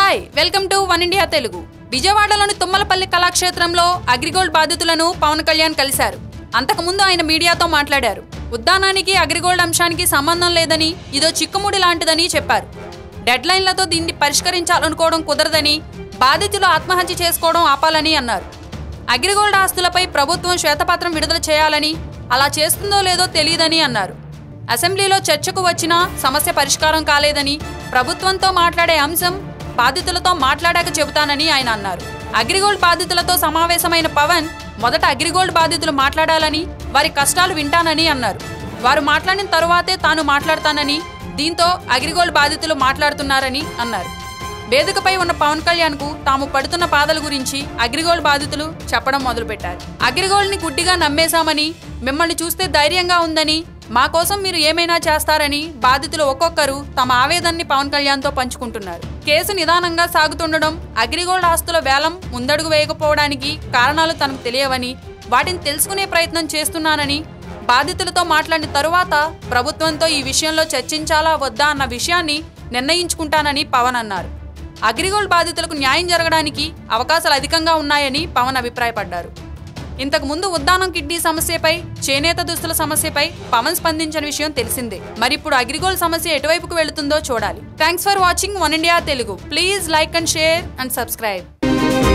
hi welcome to one India Telugu విజయవాడలోని తుమ్మలపల్లి కళాక్షేత్రంలో అగ్రిగోల్డ్ బాధితులను పవన్ కళ్యాణ్ కలిశారు అంతకుముందు ఆయన మీడియాతో మాట్లాడారు ఉద్దానానికి అగ్రిగోల్డ్ అంశానికి సంబంధం లేదని ఇదో చిక్కుముడి లాంటిదని చెప్పారు డెడ్ లైన్లతో దీన్ని పరిష్కరించాలనుకోవడం కుదరదని బాధితులు ఆత్మహత్య చేసుకోవడం ఆపాలని అన్నారు అగ్రిగోల్డ్ ఆస్తులపై ప్రభుత్వం శ్వేతపత్రం విడుదల చేయాలని అలా చేస్తుందో లేదో తెలియదని అన్నారు అసెంబ్లీలో చర్చకు వచ్చినా సమస్య పరిష్కారం కాలేదని ప్రభుత్వంతో మాట్లాడే అంశం బాధితులతో మాట్లాడాక చెబుతానని ఆయన అన్నారు అగ్రిగోల్డ్ బాధితులతో సమావేశమైన పవన్ మొదట అగ్రిగోల్డ్ బాధితులు మాట్లాడాలని వారి కష్టాలు వింటానని అన్నారు వారు మాట్లాడిన తరువాతే తాను మాట్లాడతానని దీంతో అగ్రిగోల్డ్ బాధితులు మాట్లాడుతున్నారని అన్నారు వేదికపై ఉన్న పవన్ కళ్యాణ్ కు తాము పడుతున్న బాధల గురించి అగ్రిగోల్డ్ బాధితులు చెప్పడం మొదలుపెట్టారు అగ్రిగోల్డ్ ని గుడ్డిగా నమ్మేశామని మిమ్మల్ని చూస్తే ధైర్యంగా ఉందని మా కోసం మీరు ఏమైనా చేస్తారని బాధితులు ఒక్కొక్కరు తమ ఆవేదనని పవన్ కళ్యాణ్ తో పంచుకుంటున్నారు కేసు నిదానంగా సాగుతుండడం అగ్రిగోల్డ్ ఆస్తుల వేలం ముందడుగు వేయకపోవడానికి కారణాలు తనకు తెలియవని వాటిని తెలుసుకునే ప్రయత్నం చేస్తున్నానని బాధితులతో మాట్లాడిన తరువాత ప్రభుత్వంతో ఈ విషయంలో చర్చించాలా వద్దా అన్న విషయాన్ని నిర్ణయించుకుంటానని పవన్ అన్నారు అగ్రిగోల్డ్ బాధితులకు న్యాయం జరగడానికి అవకాశాలు అధికంగా ఉన్నాయని పవన్ అభిప్రాయపడ్డారు ఇంతకు ముందు ఉద్దానం కిడ్నీ సమస్యపై చేనేత దుస్తుల సమస్యపై పవన్ స్పందించిన విషయం తెలిసిందే మరి ఇప్పుడు అగ్రిగోల్డ్ సమస్య ఎటువైపుకు వెళుతుందో చూడాలి thanks for watching one India Telugu please like and share and subscribe